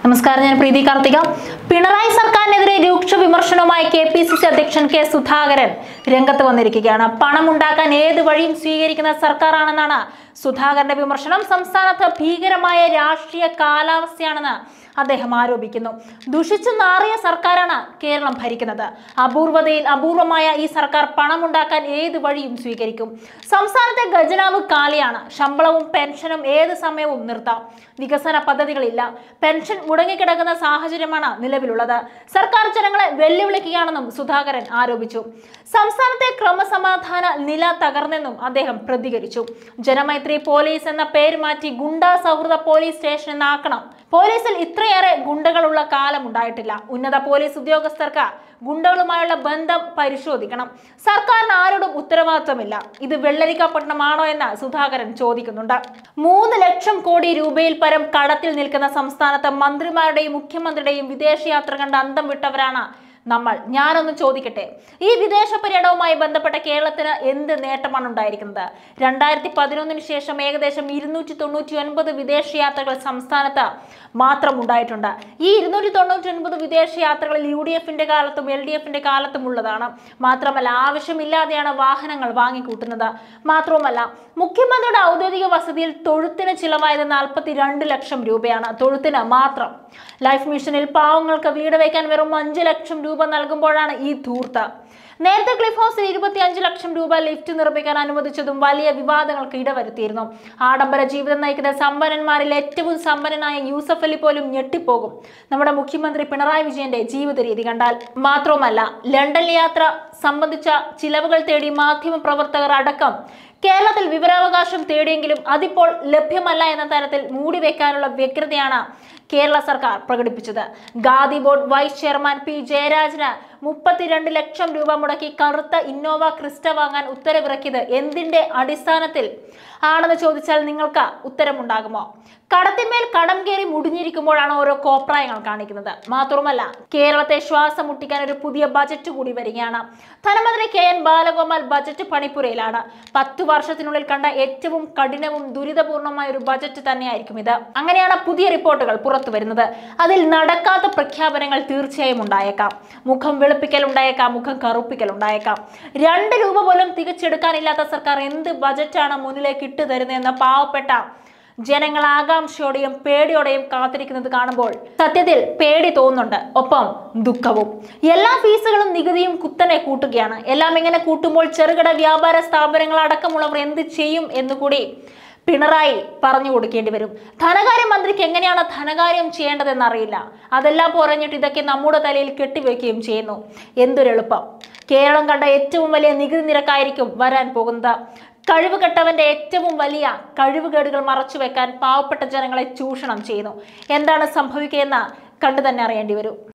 നമസ്കാരം ഞാൻ പ്രീതി കാർത്തിക പിണറായി സർക്കാരിനെതിരെ രൂക്ഷ വിമർശനവുമായി കെ പി സി സി അധ്യക്ഷൻ കെ സുധാകരൻ രംഗത്ത് വന്നിരിക്കുകയാണ് പണമുണ്ടാക്കാൻ ഏത് വഴിയും സ്വീകരിക്കുന്ന സർക്കാരാണെന്നാണ് സുധാകരന്റെ വിമർശനം സംസ്ഥാനത്ത് ഭീകരമായ രാഷ്ട്രീയ കാലാവസ്ഥയാണെന്ന് അദ്ദേഹം ആരോപിക്കുന്നു ദുഷിച്ചു നാറിയ സർക്കാരാണ് കേരളം ഭരിക്കുന്നത് അപൂർവതയിൽ അപൂർവമായ ഈ സർക്കാർ പണമുണ്ടാക്കാൻ ഏത് വഴിയും സ്വീകരിക്കും സംസ്ഥാനത്തെ ഖജനാവ് കാലിയാണ് ശമ്പളവും പെൻഷനും ഏത് സമയവും നിർത്താം വികസന പദ്ധതികളില്ല പെൻഷൻ മുടങ്ങിക്കിടക്കുന്ന സാഹചര്യമാണ് നിലവിലുള്ളത് സർക്കാർ ജനങ്ങളെ വെല്ലുവിളിക്കുകയാണെന്നും സുധാകരൻ ആരോപിച്ചു സംസ്ഥാനത്തെ ക്രമസമാധാന നില തകർന്നെന്നും അദ്ദേഹം പ്രതികരിച്ചു ജനമൈത്രി പോലീസ് എന്ന പേര് മാറ്റി ഗുണ്ടാ സൗഹൃദ പോലീസ് സ്റ്റേഷൻ എന്നാക്കണം പോലീസിൽ ഇത്രയേറെ ഗുണ്ടകളുള്ള കാലം ഉണ്ടായിട്ടില്ല ഉന്നത പോലീസ് ഉദ്യോഗസ്ഥർക്ക് ഗുണ്ടകളുമായുള്ള ബന്ധം പരിശോധിക്കണം സർക്കാരിന് ആരോടും ഉത്തരവാദിത്വമില്ല ഇത് വെള്ളരിക്കപ്പട്ടണമാണോ എന്ന് സുധാകരൻ ചോദിക്കുന്നുണ്ട് മൂന്ന് ലക്ഷം കോടി രൂപയിൽ പരം കടത്തിൽ നിൽക്കുന്ന സംസ്ഥാനത്ത് മന്ത്രിമാരുടെയും മുഖ്യമന്ത്രിയുടെയും വിദേശയാത്ര കണ്ട് അന്തം വിട്ടവരാണ് നമ്മൾ ഞാനൊന്ന് ചോദിക്കട്ടെ ഈ വിദേശ പര്യടനവുമായി ബന്ധപ്പെട്ട കേരളത്തിന് എന്ത് നേട്ടമാണ് ഉണ്ടായിരിക്കുന്നത് രണ്ടായിരത്തി പതിനൊന്നിന് ശേഷം ഏകദേശം ഇരുന്നൂറ്റി തൊണ്ണൂറ്റി ഒൻപത് വിദേശയാത്രകൾ സംസ്ഥാനത്ത് മാത്രം ഉണ്ടായിട്ടുണ്ട് ഈ ഇരുന്നൂറ്റി തൊണ്ണൂറ്റി ഒൻപത് വിദേശയാത്രകളിൽ യു ഡി എഫിന്റെ കാലത്തും എൽ ഡി എഫിന്റെ കാലത്തും ഉള്ളതാണ് മാത്രമല്ല ആവശ്യമില്ലാതെയാണ് വാഹനങ്ങൾ വാങ്ങിക്കൂട്ടുന്നത് മാത്രവുമല്ല മുഖ്യമന്ത്രിയുടെ ഔദ്യോഗിക വസതിയിൽ തൊഴുത്തിന് ചിലവായത് നാൽപ്പത്തി രണ്ട് ലക്ഷം രൂപയാണ് തൊഴുത്തിന് മാത്രം ലൈഫ് മിഷനിൽ പാവങ്ങൾക്ക് വീട് വയ്ക്കാൻ വെറും അഞ്ച് ലക്ഷം രൂപ നൽകുമ്പോഴാണ് ഈ ധൂർത്ത് നേരത്തെ ക്ലിഫ് ഹൗസിൽ ഇരുപത്തി അഞ്ച് ലക്ഷം രൂപ ലിഫ്റ്റ് നിർമ്മിക്കാൻ അനുവദിച്ചതും വലിയ വിവാദങ്ങൾക്ക് ഇടവരുത്തിയിരുന്നു ആഡംബര ജീവിതം നയിക്കുന്ന സമ്പന്നന്മാരിൽ ഏറ്റവും സമ്പന്നനായ യൂസഫ് അലി പോലും ഞെട്ടിപ്പോകും നമ്മുടെ മുഖ്യമന്ത്രി പിണറായി വിജയന്റെ ജീവിത രീതി കണ്ടാൽ മാത്രവുമല്ല ലണ്ടൻ യാത്ര സംബന്ധിച്ച ചിലവുകൾ തേടി മാധ്യമ പ്രവർത്തകർ അടക്കം കേരളത്തിൽ വിവരാവകാശം തേടിയെങ്കിലും അതിപ്പോൾ ലഭ്യമല്ല എന്ന തരത്തിൽ മൂടിവെക്കാനുള്ള വ്യഗ്രതയാണ് കേരള സർക്കാർ പ്രകടിപ്പിച്ചത് Khadi board vice chairman P ജയരാജന് മുപ്പത്തിരണ്ട് ലക്ഷം രൂപ മുടക്കി കറുത്ത ഇന്നോവ ക്രിസ്റ്റ വാങ്ങാൻ ഉത്തരവിറക്കിയത് എന്തിന്റെ അടിസ്ഥാനത്തിൽ ആണെന്ന് ചോദിച്ചാൽ നിങ്ങൾക്ക് ഉത്തരമുണ്ടാകുമോ കടത്തിന്മേൽ കടം കയറി മുടിഞ്ഞിരിക്കുമ്പോഴാണ് ഓരോ കോപ്രായങ്ങൾ കാണിക്കുന്നത് മാത്രവുമല്ല കേരളത്തെ ശ്വാസം മുട്ടിക്കാൻ ഒരു പുതിയ ബജറ്റ് കൂടി വരികയാണ് ധനമന്ത്രി കെ എൻ ബാലഗോപാൽ ബജറ്റ് പണിപ്പുരയിലാണ് പത്തു വർഷത്തിനുള്ളിൽ കണ്ട ഏറ്റവും കഠിനവും ദുരിതപൂർണമായ ഒരു ബജറ്റ് തന്നെയായിരിക്കും ഇത് അങ്ങനെയാണ് പുതിയ റിപ്പോർട്ടുകൾ പുറത്തു വരുന്നത് അതിൽ നടക്കാത്ത പ്രഖ്യാപനങ്ങൾ തീർച്ചയായും ഉണ്ടായേക്കാം മുഖം വെളുപ്പിക്കൽ ഉണ്ടായേക്കാം മുഖം കറുപ്പിക്കൽ ഉണ്ടായേക്കാം രണ്ട് രൂപ പോലും തികച്ചെടുക്കാനില്ലാത്ത സർക്കാർ എന്ത് ബജറ്റാണ് മുന്നിലേക്ക് ഇട്ടു തരുന്നതെന്ന പാവപ്പെട്ട ജനങ്ങൾ ആകാംക്ഷയോടെയും പേടിയോടെയും കാത്തിരിക്കുന്നത് കാണുമ്പോൾ സത്യത്തിൽ പേടി തോന്നുന്നുണ്ട് ഒപ്പം ദുഃഖവും എല്ലാ ഫീസുകളും നികുതിയും കുത്തനെ കൂട്ടുകയാണ് എല്ലാം ഇങ്ങനെ കൂട്ടുമ്പോൾ ചെറുകിട വ്യാപാര സ്ഥാപനങ്ങൾ അടക്കമുള്ളവർ എന്ത് ചെയ്യും എന്നുകൂടി പിണറായി പറഞ്ഞു കൊടുക്കേണ്ടി വരും ധനകാര്യ മന്ത്രിക്ക് എങ്ങനെയാണ് ധനകാര്യം ചെയ്യേണ്ടതെന്ന് അറിയില്ല അതെല്ലാം പറഞ്ഞിട്ട് ഇതൊക്കെ നമ്മുടെ തലയിൽ കെട്ടിവെക്കുകയും ചെയ്യുന്നു എന്തൊരെളുപ്പം കേരളം കണ്ട ഏറ്റവും വലിയ നികുതി നിരക്കായിരിക്കും വരാൻ പോകുന്നത് കഴിവ് കെട്ടവന്റെ ഏറ്റവും വലിയ കഴിവുകേടുകൾ മറച്ചു വെക്കാൻ പാവപ്പെട്ട ജനങ്ങളെ ചൂഷണം ചെയ്യുന്നു എന്താണ് സംഭവിക്കുകയെന്ന് കണ്ടു തന്നെ അറിയേണ്ടി വരും